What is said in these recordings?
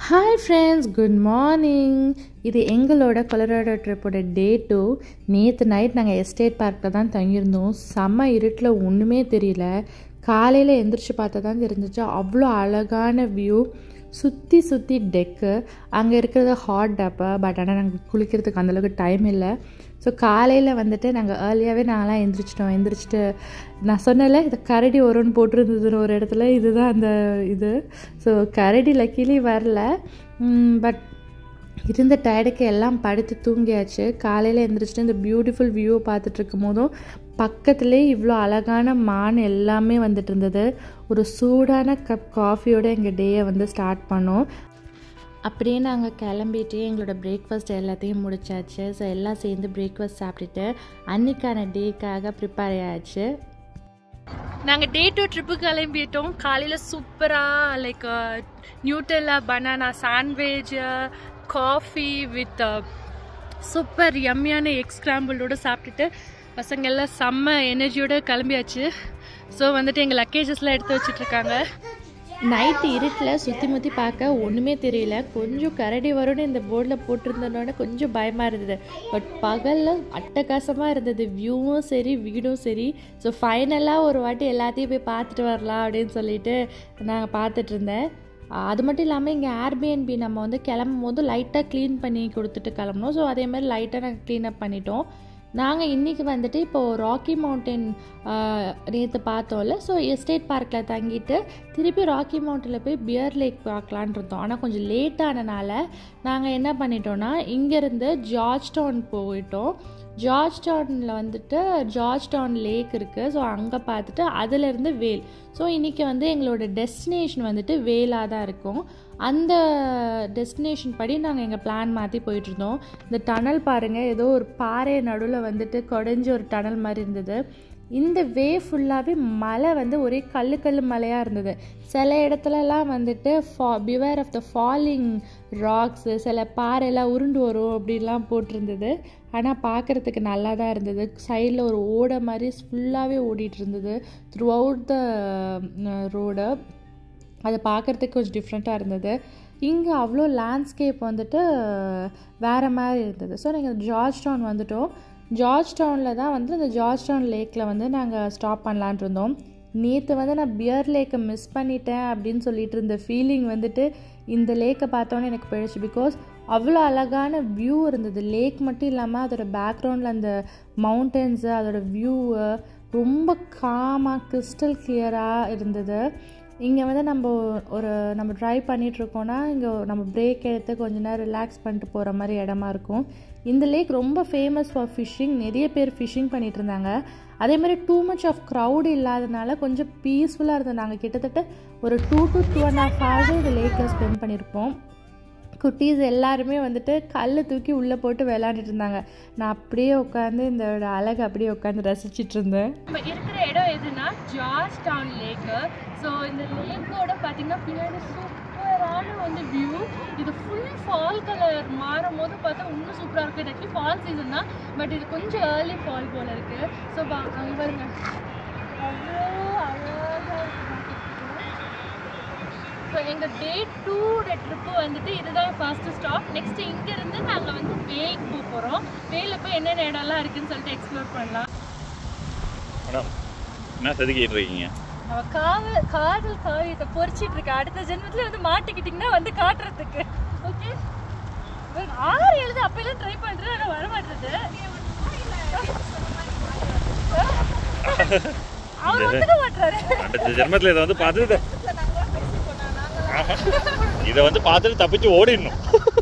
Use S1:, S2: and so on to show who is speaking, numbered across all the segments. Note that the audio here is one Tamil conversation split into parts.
S1: ஹாய் ஃப்ரெண்ட்ஸ் குட் மார்னிங் இது எங்களோட கொலராடோ ட்ரிப்போட டே டூ நேற்று நைட் நாங்கள் எஸ்டேட் பார்க்கில் தான் தங்கியிருந்தோம் செம்ம இருட்டில் ஒன்றுமே தெரியல காலையில் எந்திரிச்சு பார்த்தா தான் தெரிஞ்சிச்சு அவ்வளோ அழகான வியூ சுற்றி சுற்றி டெக்கு அங்கே இருக்கிறது ஹாட் டப்பா பட் ஆனால் நாங்கள் குளிக்கிறதுக்கு அந்தளவுக்கு டைம் இல்லை ஸோ காலையில் வந்துட்டு நாங்கள் ஏர்லியாகவே நாங்களாம் எந்திரிச்சிட்டோம் எந்திரிச்சிட்டு நான் சொன்னல இது கரடி வரும்னு போட்டிருந்ததுன்னு ஒரு இடத்துல இதுதான் அந்த இது ஸோ கரடி லக்கிலி வரல பட் இருந்த டயர்டுக்கு எல்லாம் படுத்து தூங்கியாச்சு காலையில் எந்திரிச்சிட்டு இந்த பியூட்டிஃபுல் வியூவை பார்த்துட்டு இருக்கும் போதும் பக்கத்துலேயே இவ்வளோ அழகான மான் எல்லாமே வந்துட்டு இருந்தது ஒரு சூடான கப் காஃபியோட எங்கள் டேயை வந்து ஸ்டார்ட் பண்ணோம் அப்படியே நாங்கள் கிளம்பிட்டு எங்களோட பிரேக்ஃபாஸ்ட் எல்லாத்தையும் முடிச்சாச்சு ஸோ எல்லாம் சேர்ந்து பிரேக்ஃபாஸ்ட் சாப்பிட்டுட்டு அன்னைக்கான டேக்காக ப்ரிப்பேர் ஆயாச்சு
S2: நாங்கள் டே டூ ட்ரிப்பு கிளம்பிட்டோம் காலையில் சூப்பராக like Nutella banana sandwich coffee with super யம்மியான எக் ஸ்க்ராம்பிளோட சாப்பிட்டுட்டு பசங்க எல்லாம் செம்ம எனர்ஜியோட கிளம்பியாச்சு ஸோ வந்துட்டு எங்கள் லக்கேஜஸ்லாம் எடுத்து வச்சிட்ருக்காங்க
S1: நைட்டு இருட்டில் சுற்றி முற்றி பார்க்க ஒன்றுமே தெரியல கொஞ்சம் கரடி வரும்னு இந்த போர்டில் போட்டிருந்தோன்னே கொஞ்சம் பயமாக இருந்தது பட் பகலில் அட்டகாசமாக இருந்தது வியூவும் சரி வீடும் சரி ஸோ ஃபைனலாக ஒரு வாட்டி எல்லாத்தையும் போய் பார்த்துட்டு வரலாம் அப்படின்னு சொல்லிட்டு நாங்கள் பார்த்துட்டு இருந்தேன் அது மட்டும் இல்லாமல் இங்கே ஏர்பிஎன்பி நம்ம வந்து கிளம்பும் போது லைட்டாக க்ளீன் பண்ணி கொடுத்துட்டு கிளம்பணும் ஸோ அதே மாதிரி லைட்டாக நாங்கள் க்ளீன் அப் பண்ணிட்டோம் நாங்கள் இன்றைக்கி வந்துட்டு இப்போது ராக்கி மவுண்டன் நேற்று பார்த்தோம்ல ஸோ எஸ்டேட் பார்க்கில் தங்கிட்டு திருப்பி ராக்கி மவுண்டனில் போய் பியர் லேக் பார்க்கலான் இருந்தோம் ஆனால் கொஞ்சம் லேட் ஆனனால நாங்கள் என்ன பண்ணிட்டோன்னா இங்கேருந்து ஜார்ஜ் டவுன் போயிட்டோம் ஜார்ஜ் டவுனில் வந்துட்டு ஜார்ஜ் டவுன் லேக் இருக்குது ஸோ அங்கே பார்த்துட்டு அதிலேருந்து வேல் ஸோ இன்றைக்கி வந்து எங்களோட டெஸ்டினேஷன் வந்துட்டு வேலாக தான் இருக்கும் அந்த டெஸ்டினேஷன் படி நாங்கள் எங்கள் பிளான் மாற்றி போயிட்டுருந்தோம் இந்த டனல் பாருங்கள் ஏதோ ஒரு பாறை நடுவில் வந்துட்டு குடஞ்சி ஒரு டனல் மாதிரி இருந்தது இந்த வே ஃபுல்லாகவே மலை வந்து ஒரே கல் கல் மலையாக இருந்தது சில இடத்துலலாம் வந்துட்டு ஃபா beware of the falling rocks சில பாறையெல்லாம் உருண்டு வரும் அப்படிலாம் போட்டிருந்தது ஆனால் பார்க்குறதுக்கு நல்லா தான் இருந்தது சைடில் ஒரு ஓடை மாதிரி ஃபுல்லாகவே ஓடிட்டு இருந்தது த்ரூ அவுட் த ரோடு அது பார்க்குறதுக்கு கொஞ்சம் டிஃப்ரெண்ட்டாக இருந்தது இங்கே அவ்வளோ லேண்ட்ஸ்கேப் வந்துட்டு வேறு மாதிரி இருந்தது ஸோ நீங்கள் ஜார்ஜ் டவுன் வந்துட்டோம் ஜார்ஜ் டவுனில் தான் வந்து இந்த ஜார்ஜ் டவுன் லேக்கில் வந்து நாங்கள் ஸ்டாப் பண்ணலான் இருந்தோம் நேற்று வந்து நான் பியர் லேக்கை மிஸ் பண்ணிட்டேன் அப்படின்னு சொல்லிட்டு இருந்த ஃபீலிங் வந்துட்டு இந்த லேக்கை பார்த்தோன்னே எனக்கு போயிடுச்சு பிகாஸ் அவ்வளோ அழகான வியூ இருந்தது லேக் மட்டும் இல்லாமல் அதோட பேக்ரவுண்டில் அந்த மவுண்டன்ஸு அதோட வியூவு ரொம்ப காமாக கிறிஸ்டல் கிளியராக இருந்தது இங்கே வந்து நம்ம ஒரு நம்ம ட்ரை பண்ணிகிட்ருக்கோன்னா இங்கே நம்ம பிரேக் எடுத்து கொஞ்ச நேரம் ரிலாக்ஸ் பண்ணிட்டு போகிற மாதிரி இடமா இருக்கும் இந்த லேக் ரொம்ப ஃபேமஸ் ஃபார் ஃபிஷ்ஷிங் நிறைய பேர் ஃபிஷ்ஷிங் பண்ணிகிட்டு இருந்தாங்க அதே மாதிரி டூ மச் ஆஃப் க்ரௌட் இல்லாதனால கொஞ்சம் பீஸ்ஃபுல்லாக இருந்தது நாங்கள் கிட்டத்தட்ட ஒரு two to two and half ஹவர்ஸும் இந்த லேக்கில் ஸ்பெண்ட் பண்ணியிருப்போம் குட்டீஸ் எல்லாருமே வந்துட்டு கல் தூக்கி உள்ளே போட்டு விளையாண்டுட்டு இருந்தாங்க நான் அப்படியே உட்காந்து இந்த அழகு அப்படியே உட்காந்து ரசிச்சிட்டு இருந்தேன்
S2: நம்ம இருக்கிற இடம் எதுனா ஜார்ஜ் டவுன் லேக்கு ஸோ இந்த லேக்கோட பார்த்தீங்கன்னா பின்னாடி சூப்பரான வந்து வியூ இது ஃபுல் ஃபால் கலர் மாறும் போது பார்த்தா இன்னும் சூப்பராக இருக்குது ஆக்சுவலி ஃபால் சீசன் தான் பட் இது கொஞ்சம் ஏர்லி ஃபால் போல் இருக்குது ஸோ அங்கே பாருங்க அவ்வளோ அழகாக ஸோ எங்கள் டே டூட ட்ரிப்பு வந்துட்டு இதுதான் ஃபர்ஸ்ட் ஸ்டாப் நெக்ஸ்ட் இங்கேருந்து நாங்கள் வந்து வேலுக்கு போக போகிறோம் வேலில் போய் என்னென்ன இடம்லாம் இருக்குன்னு சொல்லிட்டு எக்ஸ்ப்ளோர் பண்ணலாம்
S3: மேடம் என்ன செதுக்கிட்டு இருக்கீங்க
S2: அவ காவல் காதல் காவியத்தை பொறிச்சிட்டு இருக்கா அடுத்த ஜென்மத்துல வந்து மாட்டிக்கிட்டீங்கன்னா வந்து காட்டுறதுக்கு ஓகே ஆறு எழுது அப்பெல்லாம் ட்ரை பண்றேன் ஆனா வர மாட்டேது அவர் வந்துக்க மாட்டாரு
S3: அடுத்த ஜென்மத்தில் இதை வந்து பார்த்துட்டு ஆஹா. இதை வந்து பார்த்துட்டு தப்பிச்சு ஓடிடணும்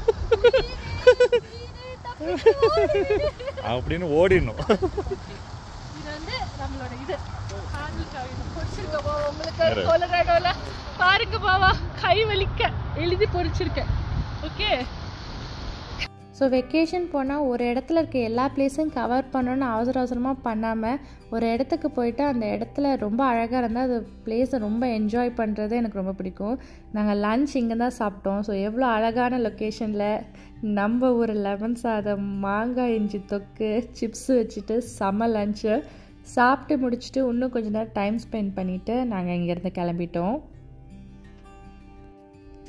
S3: அப்படின்னு ஓடிடணும்
S2: இது வந்து நம்மளோட இது காதல் காவியத்தை பொறிச்சிருக்க பாவா உங்களுக்கு கொலராடோல பாருங்க பாவா கை வலிக்க எழுதி பொறிச்சிருக்கேன் ஓகே
S1: ஸோ வெக்கேஷன் போனால் ஒரு இடத்துல இருக்க எல்லா பிளேஸையும் கவர் பண்ணணும்னு அவசர அவசரமாக பண்ணாமல் ஒரு இடத்துக்கு போயிட்டு அந்த இடத்துல ரொம்ப அழகாக இருந்தால் அது பிளேஸை ரொம்ப என்ஜாய் பண்ணுறது எனக்கு ரொம்ப பிடிக்கும் நாங்கள் லன்ச் இங்கே தான் சாப்பிட்டோம் ஸோ எவ்வளோ அழகான லொக்கேஷனில் நம்ம ஒரு லெமன் சாதம் மாங்காய் இஞ்சி தொக்கு சிப்ஸ் வச்சுட்டு செம லஞ்சு சாப்பிட்டு முடிச்சுட்டு இன்னும் கொஞ்ச நேரம் டைம் ஸ்பெண்ட் பண்ணிவிட்டு நாங்கள் இங்கேருந்து கிளம்பிட்டோம்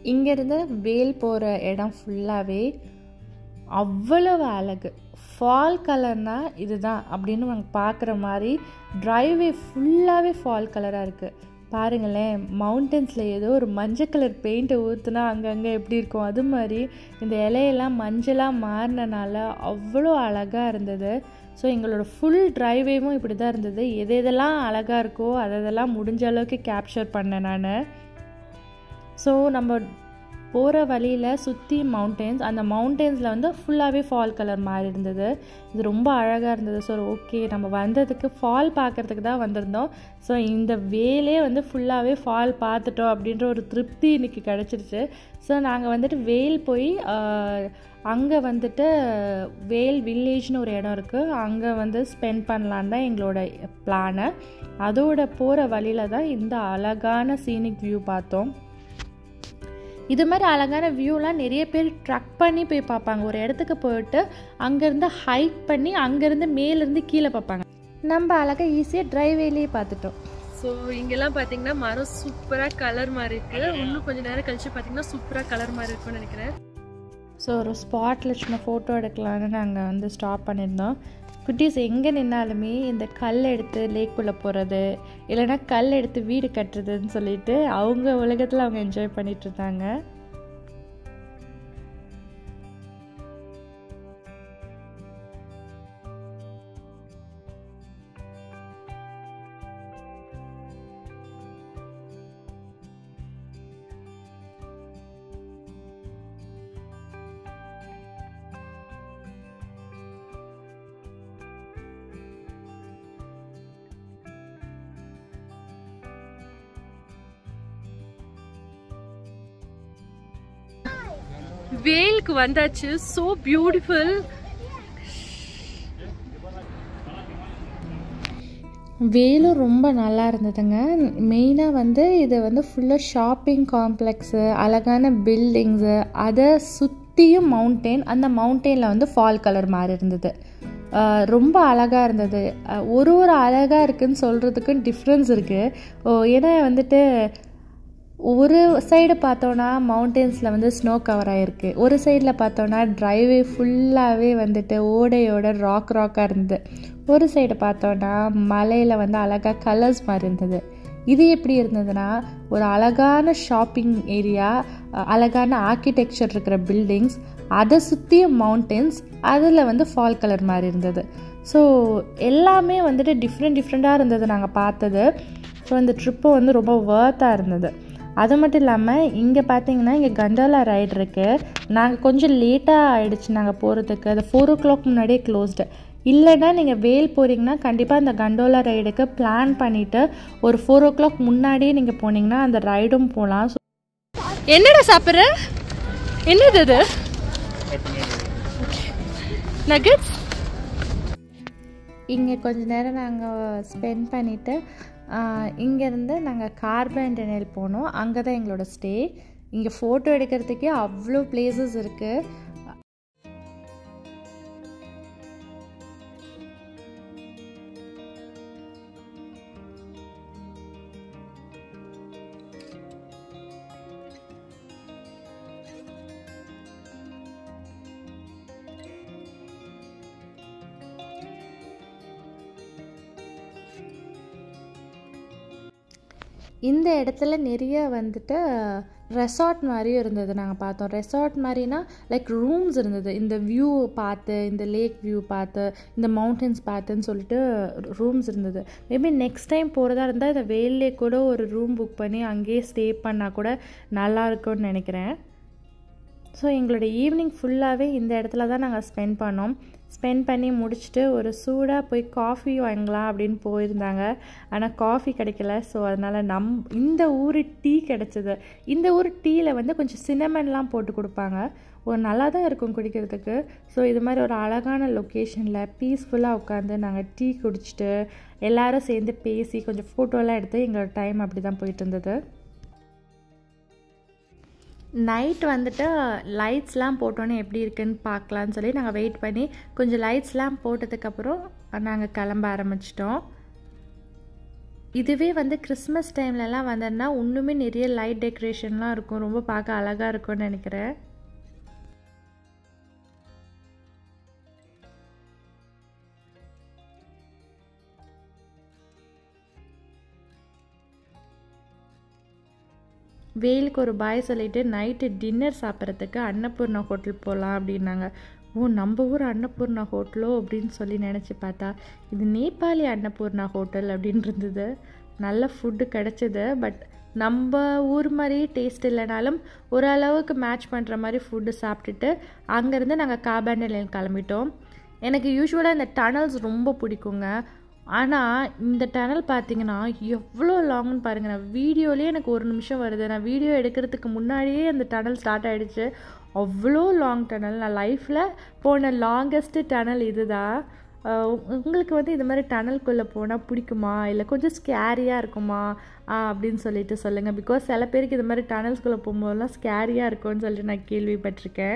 S1: இங்கேருந்து வேல் போகிற இடம் ஃபுல்லாகவே அவ்வளவு அழகு ஃபால் கலர்னா இதுதான் அப்படின்னு நாங்கள் பார்க்குற மாதிரி ட்ரைவே ஃபுல்லாகவே ஃபால் கலராக இருக்குது பாருங்களேன் மவுண்டன்ஸில் ஏதோ ஒரு மஞ்சள் கலர் பெயிண்ட்டை ஊற்றுனா அங்கங்கே எப்படி இருக்கும் அது மாதிரி இந்த இலையெல்லாம் மஞ்சளாக மாறினனால அவ்வளோ அழகாக இருந்தது ஸோ எங்களோட ஃபுல் ட்ரைவேவும் இப்படி தான் இருந்தது எது எதெல்லாம் அழகாக இருக்கோ அதெல்லாம் முடிஞ்ச அளவுக்கு கேப்சர் பண்ணேன் நான் ஸோ நம்ம போகிற வழியில் சுற்றி மவுண்டெயின்ஸ் அந்த மவுண்டெயின்ஸில் வந்து ஃபுல்லாகவே ஃபால் கலர் மாதிரி இருந்தது இது ரொம்ப அழகாக இருந்தது ஸோ ஓகே நம்ம வந்ததுக்கு ஃபால் பார்க்குறதுக்கு தான் வந்திருந்தோம் ஸோ இந்த வேலே வந்து ஃபுல்லாகவே ஃபால் பார்த்துட்டோம் அப்படின்ற ஒரு திருப்தி இன்றைக்கி கிடச்சிருச்சு ஸோ நாங்கள் வந்துட்டு வேல் போய் அங்கே வந்துட்டு வேல் வில்லேஜ்னு ஒரு இடம் இருக்குது அங்கே வந்து ஸ்பெண்ட் பண்ணலான் தான் எங்களோட பிளானு அதோட போகிற வழியில் தான் இந்த அழகான சீனிக் வியூ பார்த்தோம் இது மாதிரி அழகான வியூலாம் நிறைய பேர் ட்ரக் பண்ணி போய் பார்ப்பாங்க ஒரு இடத்துக்கு போயிட்டு அங்கேருந்து ஹைக் பண்ணி அங்கேருந்து மேலேருந்து கீழே பார்ப்பாங்க நம்ம அழகாக ஈஸியாக ட்ரைவேலேயே பார்த்துட்டோம்
S2: ஸோ இங்கெல்லாம் பார்த்தீங்கன்னா மரம் சூப்பராக கலர் மாதிரி இருக்கு இன்னும் கொஞ்ச நேரம் கழிச்சு பார்த்தீங்கன்னா சூப்பராக கலர் மாதிரி இருக்கும்னு நினைக்கிறேன்
S1: ஸோ ஒரு ஸ்பாட்டில் சும்மா ஃபோட்டோ எடுக்கலான்னு நாங்கள் வந்து ஸ்டாப் பண்ணியிருந்தோம் குட்டீஸ் எங்கே நின்னாலுமே இந்த கல் எடுத்து லேக்குள்ளே போகிறது இல்லைன்னா கல் எடுத்து வீடு கட்டுறதுன்னு சொல்லிட்டு அவங்க உலகத்தில் அவங்க என்ஜாய் பண்ணிட்டு இருந்தாங்க
S2: வேலுக்கு வந்தாச்சு ஸோ பியூட்டிஃபுல்
S1: வேலும் ரொம்ப நல்லா இருந்ததுங்க மெயினாக வந்து இது வந்து ஃபுல்லாக ஷாப்பிங் காம்ப்ளெக்ஸு அழகான பில்டிங்ஸு அதை சுற்றியும் மவுண்டெயின் அந்த மவுண்டெயினில் வந்து ஃபால் கலர் மாதிரி இருந்தது ஆஹ் ரொம்ப அழகாக இருந்தது ஆஹ் ஒரு ஒரு அழகாக இருக்குன்னு சொல்கிறதுக்கும் டிஃப்ரென்ஸ் இருக்குது ஏன்னா வந்துட்டு ஒரு சைடு பார்த்தோன்னா மவுண்டெயின்ஸில் வந்து ஸ்னோ கவர் ஆகிருக்கு ஒரு சைடில் பார்த்தோன்னா ட்ரைவே ஃபுல்லாகவே வந்துட்டு ஓடையோட ராக் ராக்காக இருந்தது ஒரு சைடு பார்த்தோன்னா மலையில் வந்து அழகாக கலர்ஸ் மாதிரி இருந்தது இது எப்படி இருந்ததுன்னா ஒரு அழகான ஷாப்பிங் ஏரியா அழகான ஆர்கிடெக்சர் இருக்கிற பில்டிங்ஸ் அதை சுற்றிய மவுண்டெயின்ஸ் அதில் வந்து ஃபால் கலர் மாதிரி இருந்தது ஸோ எல்லாமே வந்துட்டு டிஃப்ரெண்ட் டிஃப்ரெண்ட்டாக இருந்தது நாங்கள் பார்த்தது ஸோ இந்த ட்ரிப்பு வந்து ரொம்ப ஒர்த்தாக இருந்தது அது மட்டும் இல்லாமல் இங்கே பார்த்தீங்கன்னா இங்கே கண்டோலா ரைடு இருக்குது நாங்கள் கொஞ்சம் லேட்டாக ஆகிடுச்சு நாங்கள் போகிறதுக்கு அது ஃபோர் ஓ கிளாக் முன்னாடியே க்ளோஸ்டு இல்லைன்னா நீங்கள் வேல் போகிறீங்கன்னா கண்டிப்பாக அந்த கண்டோலா ரைடுக்கு பிளான் பண்ணிவிட்டு ஒரு ஃபோர் ஓ கிளாக் முன்னாடியே நீங்கள் போனீங்கன்னா அந்த ரைடும் போகலாம்
S2: என்னடா சாப்பிட்ற என்னது அது நகட்ஸ்
S1: இங்கே கொஞ்ச நேரம் நாங்கள் ஸ்பெண்ட் பண்ணிவிட்டு இங்கேருந்து நாங்கள் கார்பன்டனல் போனோம் அங்கே தான் எங்களோட ஸ்டே இங்கே ஃபோட்டோ எடுக்கிறதுக்கே அவ்வளோ பிளேசஸ் இருக்குது இந்த இடத்துல நிறைய வந்துட்டு ரெசார்ட் மாதிரியும் இருந்தது நாங்கள் பார்த்தோம் ரெசார்ட் மாதிரினா லைக் ரூம்ஸ் இருந்தது இந்த வியூ பார்த்து இந்த லேக் வியூ பார்த்து இந்த மவுண்டன்ஸ் பார்த்துன்னு சொல்லிட்டு ரூம்ஸ் இருந்தது மேபி நெக்ஸ்ட் டைம் போகிறதா இருந்தால் இந்த வெயிலே கூட ஒரு ரூம் புக் பண்ணி அங்கேயே ஸ்டே பண்ணால் கூட நல்லா இருக்கும்னு நினைக்கிறேன் ஸோ எங்களோட ஈவினிங் ஃபுல்லாகவே இந்த இடத்துல தான் நாங்கள் ஸ்பெண்ட் பண்ணோம் ஸ்பெண்ட் பண்ணி முடிச்சுட்டு ஒரு சூடாக போய் காஃபி வாங்கலாம் அப்படின்னு போயிருந்தாங்க ஆனால் காஃபி கிடைக்கல ஸோ அதனால் நம் இந்த ஊர் டீ கிடச்சிது இந்த ஊர் டீயில் வந்து கொஞ்சம் சினமன்லாம் போட்டு கொடுப்பாங்க ஒரு நல்லா தான் இருக்கும் குடிக்கிறதுக்கு ஸோ இது மாதிரி ஒரு அழகான லொக்கேஷனில் பீஸ்ஃபுல்லாக உட்காந்து நாங்கள் டீ குடிச்சிட்டு எல்லாரும் சேர்ந்து பேசி கொஞ்சம் ஃபோட்டோலாம் எடுத்து எங்களோட டைம் அப்படி தான் போயிட்டு இருந்தது நைட் வந்துட்டு லைட்ஸ்லாம் போட்டோன்னே எப்படி இருக்குன்னு பார்க்கலான்னு சொல்லி நாங்கள் வெயிட் பண்ணி கொஞ்சம் லைட்ஸ்லாம் போட்டதுக்கப்புறம் நாங்கள் கிளம்ப ஆரம்பிச்சிட்டோம் இதுவே வந்து கிறிஸ்மஸ் டைம்லலாம் வந்தோன்னா இன்னுமே நிறைய லைட் டெக்கரேஷன்லாம் இருக்கும் ரொம்ப பார்க்க அழகாக இருக்கும்னு நினைக்கிறேன் வெயிலுக்கு ஒரு பாய் சொல்லிட்டு நைட்டு டின்னர் சாப்பிட்றதுக்கு அன்னபூர்ணா ஹோட்டல் போகலாம் அப்படின்னாங்க ஓ நம்ம ஊர் அன்னபூர்ணா ஹோட்டலோ அப்படின்னு சொல்லி நினச்சி பார்த்தா இது நேபாளி அன்னபூர்ணா ஹோட்டல் அப்படின்னு இருந்தது நல்ல ஃபுட்டு கிடச்சிது பட் நம்ம ஊர் மாதிரியே டேஸ்ட் இல்லைனாலும் ஓரளவுக்கு மேட்ச் பண்ணுற மாதிரி ஃபுட்டு சாப்பிட்டுட்டு அங்கேருந்து நாங்கள் காபாண்டில் கிளம்பிட்டோம் எனக்கு யூஸ்வலாக இந்த டனல்ஸ் ரொம்ப பிடிக்குங்க ஆனால் இந்த டனல் பார்த்தீங்கன்னா எவ்வளோ லாங்னு பாருங்கள் நான் வீடியோலேயே எனக்கு ஒரு நிமிஷம் வருது நான் வீடியோ எடுக்கிறதுக்கு முன்னாடியே அந்த டனல் ஸ்டார்ட் ஆகிடுச்சு அவ்வளோ லாங் டனல் நான் லைஃப்பில் போன லாங்கஸ்ட்டு டனல் இதுதான் அஹ் உ- உங்களுக்கு வந்து இது மாதிரி டனல்குள்ளே போனால் பிடிக்குமா இல்லை கொஞ்சம் ஸ்கேரியாக இருக்குமா ஆ, அப்படின்னு சொல்லிட்டு சொல்லுங்கள் பிகாஸ் சில பேருக்கு இது மாதிரி டனல்ஸ்குள்ளே போகும்போதெல்லாம் ஸ்கேரியாக இருக்கும்னு சொல்லிட்டு நான் கேள்விப்பட்டிருக்கேன்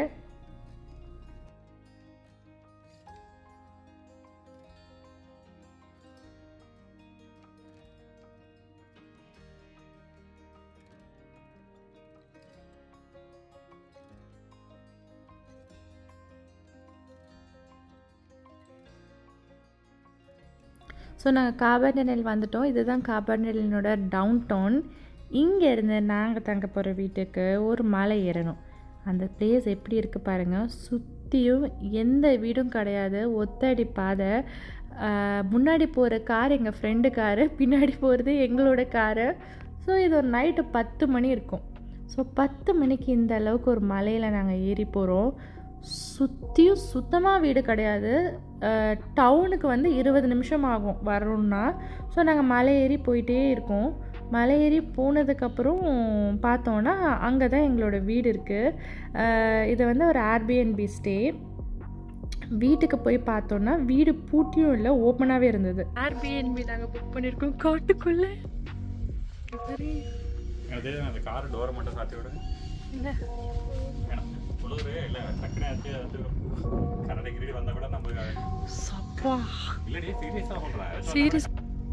S1: ஸோ நாங்கள் காபாண்டனில் வந்துட்டோம் இதுதான் காபாண்டனிலோட டவுன் டவுன் இங்கேருந்து நாங்கள் தங்க போகிற வீட்டுக்கு ஒரு மலை ஏறணும் அந்த பிளேஸ் எப்படி இருக்குது பாருங்கள் சுற்றியும் எந்த வீடும் கிடையாது ஒத்தடி பாதை ஆஹ், முன்னாடி போகிற கார் எங்கள் ஃப்ரெண்டு காரு பின்னாடி போகிறது எங்களோட காரு ஸோ இது ஒரு நைட்டு பத்து மணி இருக்கும் ஸோ பத்து மணிக்கு இந்த அளவுக்கு ஒரு மலையில் நாங்கள் ஏறி போகிறோம் சுற்றியும் சுத்தமாக வீடு கிடையாது டவுனுக்கு வந்து இருபது நிமிஷம் ஆகும் வரணும்னா ஸோ நாங்கள் மலை ஏறி போயிட்டே இருக்கோம் மலை ஏறி போனதுக்கப்புறம் பார்த்தோன்னா அங்கே தான் எங்களோட வீடு இருக்குது இது வந்து ஒரு ஏர்பிஎன்பி ஸ்டே வீட்டுக்கு போய் பார்த்தோன்னா வீடு பூட்டியும் இல்லை ஓப்பனாகவே இருந்தது
S2: ஏர்பிஎன்பி நாங்கள் புக் பண்ணியிருக்கோம் காட்டுக்குள்ளே பாரு.
S3: அதே அந்த கார் டோரை மட்டும் சாத்தி விடுங்க
S2: என்ன?
S3: வேணாம். குளிரு இல்லை டக்குனு ஆச்சு அது கரடி கிரடி வந்தா கூட நம்ம
S2: சப்பா
S3: இல்லடி சீரியஸாக சொல்கிறேன்
S2: serious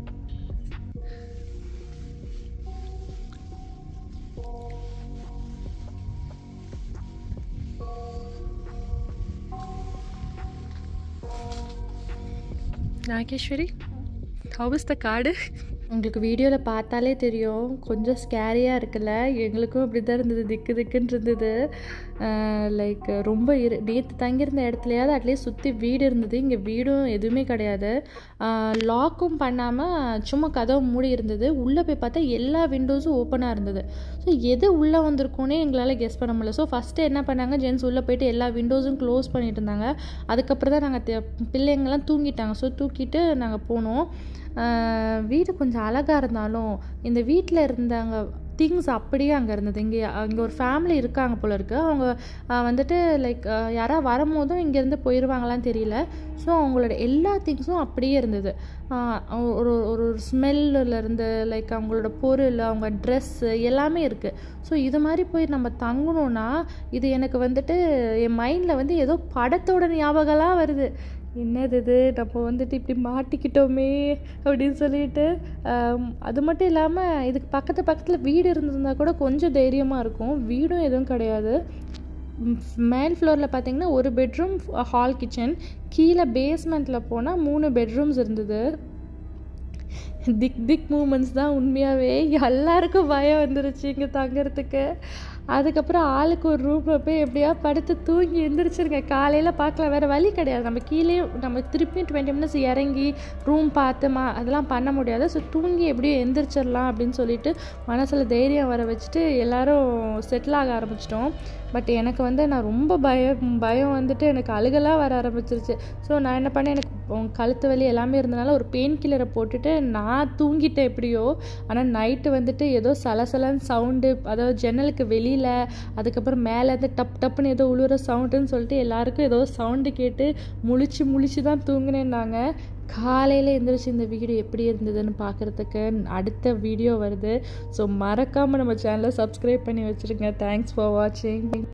S2: Nageswari how is the காடு
S1: உங்களுக்கு வீடியோவில் பார்த்தாலே தெரியும் கொஞ்சம் ஸ்கேரியாக இருக்குல்ல எங்களுக்கும் அப்படி தான் இருந்தது திக்கு திக்குன்னு இருந்தது லைக் ரொம்ப இரு நேற்று தங்கியிருந்த இடத்துலையாவது அட்லீஸ்ட் சுற்றி வீடு இருந்தது இங்கே வீடும் எதுவுமே கிடையாது லாக்கும் பண்ணாமல் சும்மா கதவு மூடி இருந்தது உள்ளே போய் பார்த்தா எல்லா விண்டோஸும் ஓப்பனாக இருந்தது ஸோ எது உள்ளே வந்திருக்கோன்னே எங்களால் கெஸ் பண்ண முடியல ஸோ ஃபஸ்ட்டு என்ன பண்ணாங்க ஜென்ஸ் உள்ளே போயிட்டு எல்லா விண்டோஸும் க்ளோஸ் பண்ணிட்டு இருந்தாங்க அதுக்கப்புறம் தான் நாங்கள் பிள்ளைங்கள்லாம் தூங்கிட்டாங்க ஸோ தூக்கிட்டு நாங்கள் போனோம் ஆஹ் வீடு கொஞ்சம் அழகாக இருந்தாலும் இந்த வீட்டில் இருந்தாங்க திங்ஸ் அப்படியே அங்கே இருந்தது இங்கே அங்கே ஒரு ஃபேமிலி இருக்காங்க போல இருக்கு அவங்க ஆஹ் வந்துட்டு லைக் யாராவது வரும்போதும் இங்கேருந்து போயிடுவாங்களான்னு தெரியல ஸோ அவங்களோட எல்லா திங்ஸும் அப்படியே இருந்தது ஆஹ் ஒரு ஒரு ஸ்மெல்லில் இருந்து லைக் அவங்களோட பொருள் அவங்க ட்ரெஸ்ஸு எல்லாமே இருக்குது ஸோ இது மாதிரி போய் நம்ம தங்கணும்னா இது எனக்கு வந்துட்டு என் மைண்டில் வந்து ஏதோ படத்தோட ஞாபகம்லாம் வருது என்னது இது நம்ம வந்துட்டு இப்படி மாட்டிக்கிட்டோமே அப்படின்னு சொல்லிட்டு ஆம், அது மட்டும் இல்லாமல் இதுக்கு பக்கத்து பக்கத்தில் வீடு இருந்திருந்தா கூட கொஞ்சம் தைரியமாக இருக்கும் வீடும் எதுவும் கிடையாது மேல் ஃப்ளோரில் பார்த்தீங்கன்னா ஒரு பெட்ரூம் ஹால் கிச்சன் கீழே பேஸ்மெண்ட்டில் போனால் மூணு பெட்ரூம்ஸ் இருந்தது திக் திக் மூமெண்ட்ஸ் தான் உண்மையாகவே எல்லாருக்கும் பயம் வந்துருச்சு இங்கே தங்குறதுக்கு அதுக்கப்புறம் ஆளுக்கு ஒரு ரூமில் போய் எப்படியா படுத்து தூங்கி எந்திரிச்சிருங்க காலையில் பார்க்கலாம் வேறு வழி கிடையாது நம்ம கீழே நம்ம திருப்பியும் டுவெண்ட்டி மினிட்ஸ் இறங்கி ரூம் பார்த்து மா அதெல்லாம் பண்ண முடியாது ஸோ தூங்கி எப்படியோ எந்திரிச்சிடலாம் அப்படின்னு சொல்லிட்டு மனசில் தைரியம் வர வச்சுட்டு எல்லாரும் செட்டில் ஆக ஆரம்பிச்சிட்டோம் பட் எனக்கு வந்து நான் ரொம்ப பயம் பயம் வந்துட்டு எனக்கு அழுகலாம் வர ஆரம்பிச்சிருச்சு ஸோ நான் என்ன பண்ணேன் எனக்கு உம் கழுத்து வலி எல்லாமே இருந்தனால ஒரு பெயின் கில்லரை போட்டுட்டு நான் தூங்கிட்டேன் எப்படியோ ஆனால் நைட்டு வந்துட்டு ஏதோ சலசலன்னு சவுண்டு அதாவது ஜன்னலுக்கு வெளியில் அதுக்கப்புறம் மேலேருந்து டப் டப்புன்னு ஏதோ உழுவுற சவுண்டுன்னு சொல்லிட்டு எல்லாருக்கும் ஏதோ சவுண்டு கேட்டு முழிச்சு முழிச்சு தான் தூங்கினேன் நாங்கள் காலையில் எந்திரிச்சு இந்த வீடியோ எப்படி இருந்ததுன்னு பார்க்குறதுக்கு அடுத்த வீடியோ வருது ஸோ மறக்காமல் நம்ம சேனலை சப்ஸ்கிரைப் பண்ணி வச்சுருங்க தேங்க்ஸ் ஃபார் வாட்சிங்